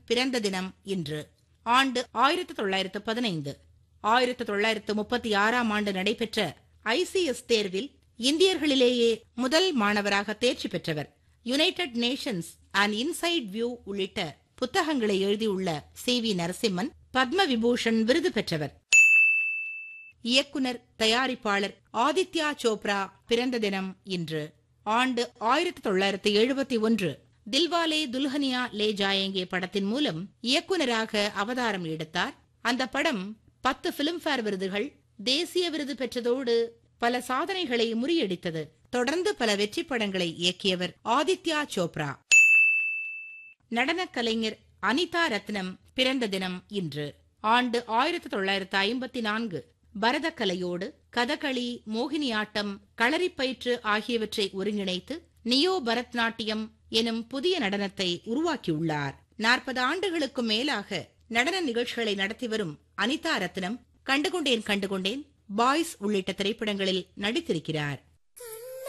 பிறந்த தினம் இன்று ஆண்டு ஆயிரத்து தொள்ளாயிரத்து பதினைந்து ஆயிரத்து தொள்ளாயிரத்து முப்பத்தி ஆறாம் ஆண்டு நடைபெற்ற ஐசிஎஸ் தேர்வில் இந்தியர்களிலேயே முதல் மாணவராக தேர்ச்சி பெற்றவர் United Nations and inside view உள்ளிட்ட புத்தகங்களை எழுதியுள்ள சி வி நரசிம்மன் பத்ம விபூஷன் விருது பெற்றவர் இயக்குனர் தயாரிப்பாளர் ஆதித்யா சோப்ரா பிறந்த தினம் இன்று ஆண்டு ஆயிரத்தி தொள்ளாயிரத்தி எழுபத்தி ஒன்று தில்வாலே துல்ஹனியா லே ஜாயேங்கே படத்தின் மூலம் இயக்குனராக அவதாரம் எடுத்தார் அந்த படம் பத்து பிலிம்பேர் விருதுகள் தேசிய விருது பெற்றதோடு பல சாதனைகளை முறியடித்தது தொடர்ந்து பல வெற்றி படங்களை இயக்கியவர் ஆதித்யா சோப்ரா நடனக் கலைஞர் அனிதா ரத்னம் பிறந்த தினம் இன்று ஆண்டு ஆயிரத்தி தொள்ளாயிரத்து ஐம்பத்தி நான்கு பரதக்கலையோடு கதகளி மோகினியாட்டம் களரிப்பயிற்று ஆகியவற்றை ஒருங்கிணைத்து நியோ பரத்நாட்டியம் எனும் புதிய நடனத்தை உருவாக்கியுள்ளார் நாற்பது ஆண்டுகளுக்கும் மேலாக நடன நிகழ்ச்சிகளை நடத்தி வரும் அனிதா ரத்னம் கண்டுகொண்டேன் கண்டுகொண்டேன் பாய்ஸ் உள்ளிட்ட திரைப்படங்களில் நடித்திருக்கிறார்